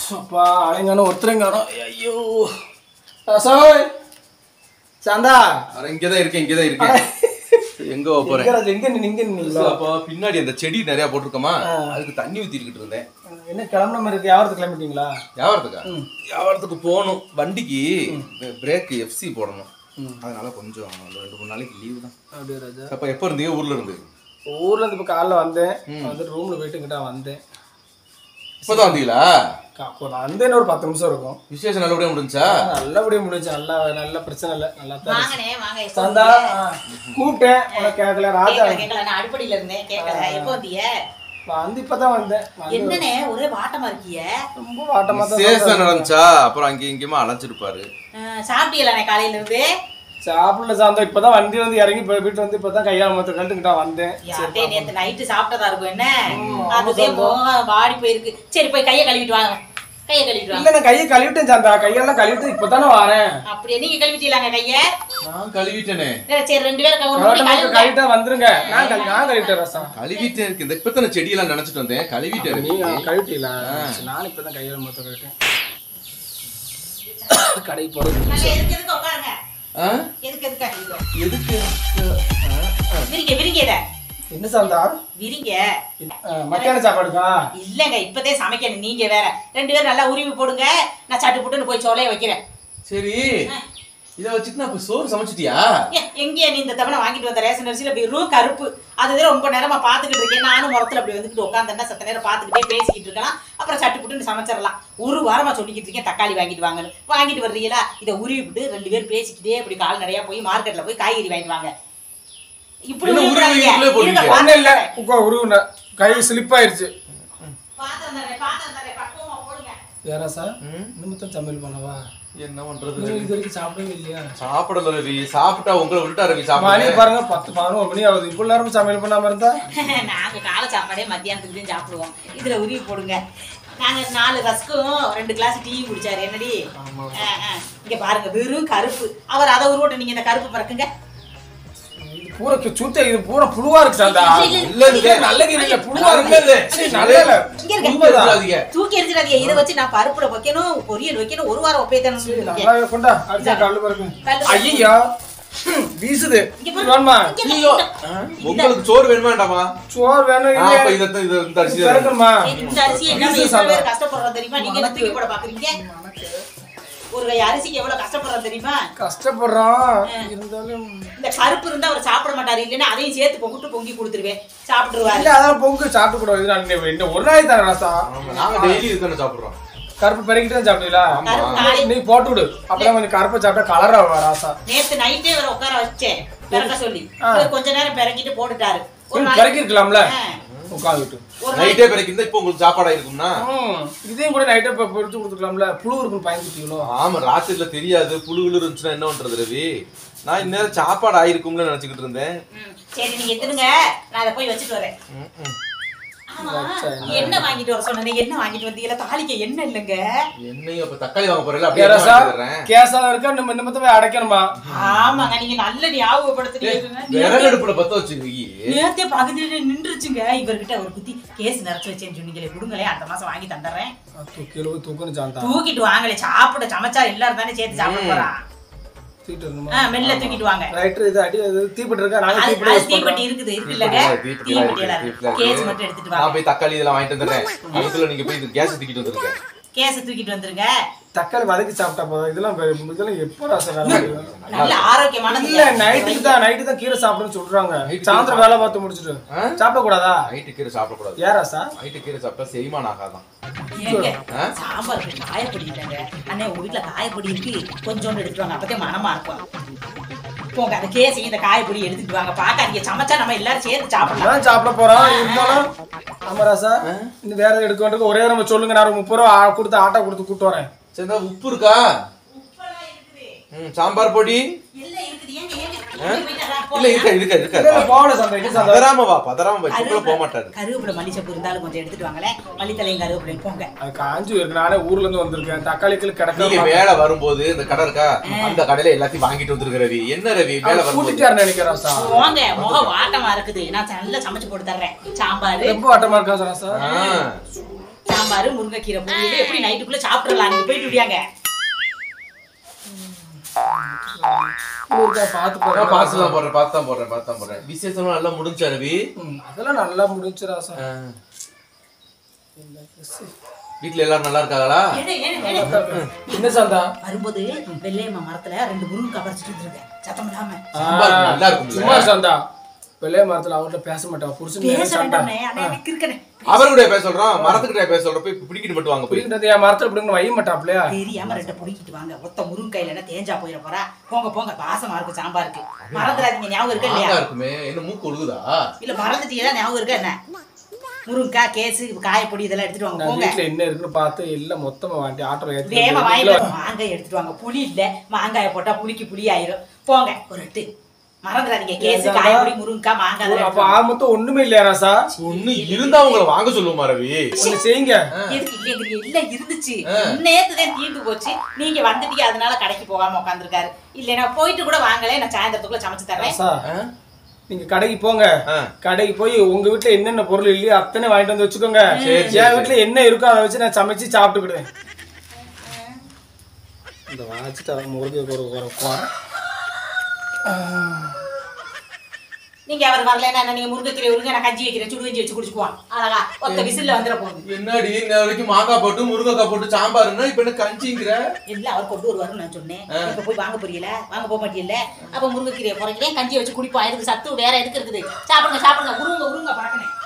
அப்பா ஆளுங்கானோ ஒருத்தருங்கானோ ஐயோ ரசோய் சாந்தா அட இங்கதான் இருக்கேன் இங்கதான் இருக்கேன் எங்க போக போறேன் எங்க எங்க நின்னு இங்க நின்னீங்களோ அப்பா பின்னாடி அந்த செடி நிறைய போட்டிருக்கோமா அதுக்கு தண்ணி ஊத்திக்கிட்டு இருந்தேன் என்ன கிளம்புன மாதிரி இருக்கு யாவரத்துக்கு கிளம்பிட்டீங்களா வியாபாரத்துக்கா வியாபாரத்துக்கு போகணும் வண்டிக்கு பிரேக் எஃப்சி போடணும் அதனால கொஞ்சம் ஒரு ரெண்டு மூணு நாளைக்கு லீவு தான் அப்படியே ராஜா அப்ப எப்ப இருந்தீங்க ஊர்ல இருந்து ஊர்ல இருந்து இப்போ காலைல வந்தேன் வந்துட்டு ரூம்ல போயிட்டு கிட்ட வந்தேன் இப்பதான் வந்தீங்களா கா- இப்போ நான் வந்தேன்னு ஒரு பத்து நிமிஷம் இருக்கும் விசேஷம் நல்லபடியா முடிஞ்சா நல்லபடியா முடிஞ்சு நல்லா நல்ல பிரச்சனை இல்லை நல்லா தான் இருந்துச்சு. வாங்கண்ணே வாங்க எப்போ சாந்தா ஆ, கூப்பிட்டேன் உனக்கு கேட்கல ராஜா கேட்கல கேட்கல நான் அடுப்படியில இருந்தேன் கேட்கல எப்போ வந்தீங்க வந்து இப்பதான் வந்தேன் வந்து என்னண்ணே ஒரே வாட்டமா இருக்கிய ரொம்ப வாட்டமா தான் விசேஷம் நடந்துச்சா அப்புறம் அங்கேயும் இங்கேயுமா அழைச்சிருப்பாரு சாப்பிட்டீங்களாண்ணே காலையில இருந்து சாப்பிடல சாந்தா இப்பதான் வண்டி வந்து இறங்கி போய் வீட்டு வந்து இப்பதான் கையால் மொத்த கண்டுக்கிட்டா வந்தேன் யார்ட்டே நேத்து நைட்டு சாப்பிட்டதா இருக்கும் என்ன அதுவே முகம் வாடி போயிருக்கு சரி போய் கையை கழுவிட்டு வாங்க கையை கழுவிட்டு வாங்க இல்ல நான் கையை கழுவிட்டேன் சாந்தா கையெல்லாம் கழுவிட்டு இப்பதானே வரேன் அப்படியே நீங்க கழுவிட்டீங்களாங்க கையை நான் கழுவிட்டேனே சரி ரெண்டு பேரும் ஒரு கவலை முடி மட்டும் கழுவுங்க கழுவிட்டா வந்துருங்க நான் கழு- நான் கழுவிட்டேன் ரசம் கழுவிட்டே இருக்கு இந்த இப்பத்தான செடியெல்லாம் நினைச்சிட்டு வந்தேன் கழுவிட்டே நீங்க இருக்கு கழுவிட்டீங்களா நான் இப்பதான் கையால் மொத்த கழுவிட்டேன் கடை போறது நாங்க எதுக்கு எதுக்கு உட்காருங்க ஆ? எதுக்கு எதுக்கு எதுக்கு விரிங்க விரிங்க இத என்ன சாந்தா விரிங்க ஆ, மத்தியான சாப்பாடுக்கா இல்லங்க இப்பதே சமைக்கணும் நீங்க வேற ரெண்டு பேரும் நல்லா உருவி போடுங்க நான் சட்டு புட்டுன்னு போய் சோலைய வைக்கிறேன் சரி இத வச்சுட்டு நான் இப்ப சோறு சமைச்சிட்டியா ஏ, எங்கேயா நீ இந்த தவணை வாங்கிட்டு வந்த ரேஷன் அரிசியில் வெறும் கருப்பு அதுதான் ரொம்ப நேரமா பார்த்துக்கிட்டு இருக்கேன் நானும் முறத்துல அப்படி வந்துக்கிட்டு உட்காந்தேன்னா சத்த நேரம் பார்த்துக்கிட்டே பேசிக்கிட்டு இருக்கலாம் அப்புறம் சட்டு புட்டுன்னு சமைச்சிடலாம் ஒரு வாரமா சொல்லிக்கிட்டு இருக்கேன் தக்காளி வாங்கிட்டு வாங்கன்னு வாங்கிட்டு வர்றீங்களா இதை உருவி விட்டு ரெண்டு பேரும் பேசிக்கிட்டே இப்படி கால் நிறையா போய் மார்க்கெட்ல போய் காய்கறி வாங்கிட்டு வாங்க இப்படி என்ன உருவி உருவி விடாதீங்க. இதுக்குள்ளே போடுவீங்க? இருங்க, ஒண்ணு இல்ல பாத்திரம் உட்கா உருவுன கை ஸ்லிப் ஆயிருச்சு பாத்திரம் தரேன், பாத்திரம் தரேன், பக்குவமா போடுங்க. யாரா சார் நிமித்தம் சமையல் பண்ணவா என்ன பண்றது நீங்க இது வரைக்கும் சாப்பிடவே இல்லையா சாப்பிடல ரவி சாப்பிட்டா உங்களை விட்டா ரவி மணி சாப்பிட பாருங்க பத்து பதினோரு மணி ஆகுது இவ்வளவு நேரம் சமையல் பண்ணாம இருந்தா நாங்க காலை சாப்பாடே மத்தியானத்துக்கு தான் சாப்பிடுவோம் இதுல உருவி போடுங்க நாங்க நாலு ரஸ்க்கும் ரெண்டு கிளாஸ் டீ குடிச்சாரு என்னடி ஆ, ஆ. இங்க பாருங்க வெறும் கருப்பு அவர் அதை உருவட்டும் நீங்க இந்த கருப்பு பறக்குங்க இது பூரா சுத்த இது பூரா புழுவா இருக்கு சாந்தா இல்ல இது நல்ல இல்ல புழுவா இல்ல, இருக்கு இல்ல. சரி, நல்ல இல்ல. இங்க இருக்க. உண்மைதான். இருக்காதீங்க. தூக்கி எரிஞ்சிடாதீங்க இதை வச்சு நான் பருப்புல வைக்கணும் பொரியல் வைக்கணும் ஒரு வாரம் ஒப்பே சரி, தரணும் நல்லா கொண்டா அடிச்சா கல்லு பறக்கும் கல்லு ஐயா வீசுது இங்க இது வேணுமா இங்க ஐயோ உங்களுக்கு சோறு வேணுமா வேண்டாமா சோறு வேணும் ஆ, அப்ப இது இத இந்த- இந்த அரிசி தான். திறக்கணுமா இந்த அரிசி என்ன வீசு எத்தனை சாந்தா. பேர் கஷ்டப்படுறோம் தெரியுமா நீங்க என்ன தூக்கி போட பாக்குறீங்க ஒரு கை அரிசிக்கு எவ்வளவு கஷ்டப்படுறோம் தெரியுமா கஷ்டப்படுறோம் இருந்தாலும் இந்த கருப்பு இருந்தா அவர் சாப்பிட மாட்டாரு இல்லைன்னா அதையும் சேர்த்து பொங்கிட்டு பொங்கி கொடுத்துருவேன் சாப்பிட்டுருவாரு இல்ல அதான் பொங்கு சாப்பிட்டு கூட இது நான் இன்னும் இன்னும் ஒரு நாள் தானே ரசா ஆமா, நாங்க டெய்லி இதுதானே சாப்பிடுறோம் கருப்பு பெருக்கிட்டு தான் சாப்பிட்டீங்களா கருப்பு நாளை நீ போட்டு விடு அப்பதான் கொஞ்சம் கருப்பை சாப்பிட்டா கலரா வரும் ராசா நேத்து நைட்டே இவரை உட்கார வச்சேன் பிறக்க சொல்லி இவர் கொஞ்ச நேரம் பிறக்கிட்டு போட்டுட்டாரு ஒரு நாளைக்கு பிறக்கி இருக்கலாம்ல ஆ. உட்காந்துட்டு ஒரு நைட்டே பிறகு இருந்தா இப்போ உங்களுக்கு சாப்பாடு இருக்கும்னா ம், இதையும் கூட நைட்டே பொறிச்சு கொடுத்துக்கலாம்ல புழு இருக்குன்னு பயந்துட்டீங்களோ ஆமா ராத்திரில தெரியாது புழு கிழு இருந்துச்சுன்னா என்ன பண்றது ரவி நான் இந்நேரம் சாப்பாடு ஆயிருக்கும்னு நினைச்சுக்கிட்டு இருந்தேன் ம், சரி நீங்க எத்துனுங்க நான் அதை போய் வச்சுட்டு வரேன் ம், ம். ஆமா என்ன வாங்கிட்டு வர சொன்னீங்க என்ன வாங்கிட்டு வந்தீங்களா தாலிக்க என்ன இல்லைங்க என்னையும் அப்ப தக்காளி வாங்க போறேன் அப்படியே ரசா வாங்கிட்டு வர்றேன். கேஸா இருக்கா நம்ம இந்த மொத்தமே அடைக்கணுமா ஆமாங்க நீங்க நல்ல ஞாபகப்படுத்துறீங்க விறகு அடுப்புல பத்த வச்சு நேத்தே பகுதியில நின்றுச்சுங்க இவர்கிட்ட ஒரு குத்தி கேஸ் நிறைச்சு வச்சேன்னு சொன்னீங்களே கொடுங்களே அடுத்த மாசம் வாங்கி தந்துடுறேன் கிலோ தூக்கணும் சாந்தா தூக்கிட்டு வாங்களே சாப்பிட சமைச்சா எல்லாரும் தானே சேர்த்து சாப்பிட போறான் தூக்கிட்டு வரணுமா ஆ, மெல்ல தூக்கிட்டு வாங்க ரைட்டர் இது அடி அது தீப்பிட்டு இருக்கா நாங்க அது தீப்பிட்டு அது யூஸ் பண்றோம் தீப்பெட்டி இருக்குது இருக்குல்லங்க தீப்பெட்டி எல்லாம் தீப்பெட்டி எல்லாம் இருக்கு, இருக்கு. கேஸ் மட்டும் எடுத்துட்டு நான் வாங்க போய் தக்காளி இதெல்லாம் வாங்கிட்டு வந்துடுறேன் அதுக்குள்ள நீங்க போய் கேஸ் தூக்கிட்டு வந்துருங்க கேஸ் தூக்கிட்டு வந்துருங்க தக்காளி வதக்கி சாப்பிட்டா போதும் இதெல்லாம் வெ- இதெல்லாம் எப்போ ராசா வேலை நல்ல ஆரோக்கியமானது இல்ல நைட்டுக்கு தான் நைட்டு தான் கீரை சாப்பிடுன்னு சொல்றாங்க சாயந்தரம் வேலை பார்த்து முடிச்சிட்டு சாப்பிட கூடாதா நைட்டு கீரை சாப்பிடக்கூடாது ஏன் ராசா நைட்டு கீரை சாப்பிட்டா செரிமானம் ஆகாதான் ஏங்க ஆ? சாம்பாருக்கு காயப்பொடி இல்லைங்க அண்ணே உங்க வீட்டுல காயப்பொடி இருக்கு கொஞ்சோண்டு எடுத்துட்டு வாங்க அப்பதே மனமா இருக்கும் போங்க அந்த கேஸையும் இந்த காயப்பொடி எடுத்துட்டு வாங்க பாக்காதீங்க சமைச்சா நம்ம எல்லாரும் சேர்த்து சாப்பிடலாம் அதான் சாப்பிட போறோம் இருந்தாலும் ஆமா ராசா இன்னும் வேற எடுக்க வேண்டியது ஒரே நம்ம சொல்லுங்க நான் ஒரு முப்பது ரூபா ஆ- கொடுத்து ஆட்டோ கொடுத்து கூட்டு வரேன் சரி இந்தா உப்பு இருக்கா ம், சாம்பார் பொடி எல்லாம் இருக்குது ஏங்க ஏங்க போய் போயிட்டு அதான் போ. இல்ல இருக்க இருக்க இருக்க இல்ல, இல்ல, போகல சாந்தா இது சாந்தா பதறாம வா பதறாம வா சுக்குல போக மாட்டாரு கருவேப்பிலை மல்லிச்சப்பு இருந்தாலும் கொஞ்சம் எடுத்துட்டு வாங்களேன் மல்லித்தலையும் கருவேப்பிலையும் போங்க அது காஞ்சி இருக்கு நானே ஊர்ல இருந்து வந்திருக்கேன் தக்காளிக்கு நீங்க கிடக்க மேல வரும்போது இந்த கடை இருக்கா அந்த கடையில எல்லாத்தையும் வாங்கிட்டு வந்துருக்க ரவி என்ன ரவி மேல வரும்போது கூட்டிட்டாரு நினைக்கிறேன் ராசா போங்க முகம் வாட்டமா இருக்குது நான் நல்லா சமைச்சு போட்டு தர்றேன் சாம்பார் ரொம்ப வட்டமா இருக்கா ராசா ஆ. சாம்பார் முருங்கைக்கீரை பொரியல் எப்படி நைட்டுக்குள்ள சாப்பிட்டுறலாம் நீங்க போயிட்டு விடியாங்க ஊருக்கா பார்த்து நான் போறேன் பார்த்து தான் போடுறேன் பார்த்து தான் போடுறேன் பார்த்து தான் போடுறேன் விசேஷம்லாம் நல்லா முடிஞ்சா ரவி ம், அதெல்லாம் நல்லா முடிஞ்சு ராசா ஆ. வீட்ல எல்லாரும் நல்லா இருக்காங்களா ஏனே, ஏனே, ஏனே. என்ன சாந்தா வரும்போது வெள்ளையம்மா மரத்துல ரெண்டு முருங்கை பறிச்சுட்டு வந்துருங்க சத்தம் இல்லாம சாம்பார் நல்லா இருக்கும்ல? சும்மா சாந்தா வெள்ளைய மரத்துல அவர்கிட்ட பேச மாட்டா புருஷன் பேச சண்டை வேண்டாம்னே அண்ணே எனக்கு இருக்கனே அவர்கிட்ட பேச சொல்றோம் மரத்துக்கிட்ட பேச சொல்றோம் போய் பிடிக்கிட்டு மட்டும் வாங்க போய் புரியுது என் மரத்துல இப்படி வைய மாட்டாப்லையா தெரியாம ரெண்டு புடிக்கிட்டு வாங்க ஒத்த முருங்கையில என்ன தேஞ்சா போயிட போறா போங்க போங்க வாசமா இருக்கு சாம்பாருக்கு மறந்துடாதீங்க ஞாபகம் இருக்கா இல்லையா மாங்கா இருக்குமே என்ன மூக்கு ஒழுகுதா இல்ல மறந்துட்டீங்களா ஞாபகம் இருக்கா என்ன முருங்கைக்காய் கேசு காயப்பொடி இதெல்லாம் எடுத்துட்டு வாங்க நான் போங்க வீட்டுல என்ன இருக்குன்னு பார்த்து எல்லாம் மொத்தமா வாண்டி ஆட்டோல ஏத்தி வேம வந்து வாங்கிட்டு வீட்டுல வாங்க. மாங்காய் எடுத்துட்டு வாங்க புளி இல்ல மாங்காயை போட்டா புளிக்கு புளி ஆயிரும் போங்க ஒரு எட்டு மறந்துடாதீங்க கேசு ஏன்டா? காயப்பொடி முருங்கைக்காய் மாங்காய் அதெல்லாம் அப்ப எடுத்துட்டு வாங்க. ஆக மொத்தம் ஒண்ணுமே இல்லையா ராசா ஒண்ணு இருந்தா உங்களை வாங்க சொல்லுவோமா ரவி ஒண்ணு செய்யுங்க எதுக்கு இல்லைங்கிறீங்க இல்ல இருந்துச்சு நேத்துதான் தீர்ந்து போச்சு நீங்க வந்துட்டீங்க அதனால கடைக்கு போகாம உட்காந்துருக்காரு இல்ல நான் போயிட்டு கூட வாங்கல நான் சாயந்தரத்துக்குள்ள சமைச்சு தரேன் ராசா நீங்க கடைக்கு போங்க ஆ. கடைக்கு போய் உங்க வீட்டுல என்னென்ன பொருள் இல்லையோ அத்தனை வாங்கிட்டு வந்து வச்சுக்கோங்க சரி, சரி, என் வீட்டுல என்ன இருக்கோ அதை வச்சு நான் சமைச்சு சாப்பிட்டுக்கிடுவேன் இந்த வாச்சிட்டு முருகை ஒரு ஒரு குவாரம் நீங்க அவர் வரலன்னா என்ன, நீங்க முருங்கைக்கீரை உருங்க நான் கஞ்சி வைக்கிறேன் சுடு கஞ்சி வச்சு குடிச்சுக்குவான் அழகா ஒத்த விசில்ல வந்துட போகுது என்னடி இன்ன வரைக்கும் மாங்காய் போட்டு முருங்கைக்காய் போட்டு சாம்பார்னா இப்ப என்ன கஞ்சிங்கிற இல்ல அவர் கொண்டு வருவாருன்னு நான் சொன்னேன் இப்ப போய் வாங்க போறீல வாங்க போக மாட்டீங்கல்ல அப்ப முருங்கைக்கீரையை குறைக்கிறேன் கஞ்சி வச்சு குடிப்போம் எதுக்கு சத்து வேற எதுக்கு இருக்குது சாப்பிடுங்க சாப்பிடுங்க உருங்க உருங்க பறக்கணும்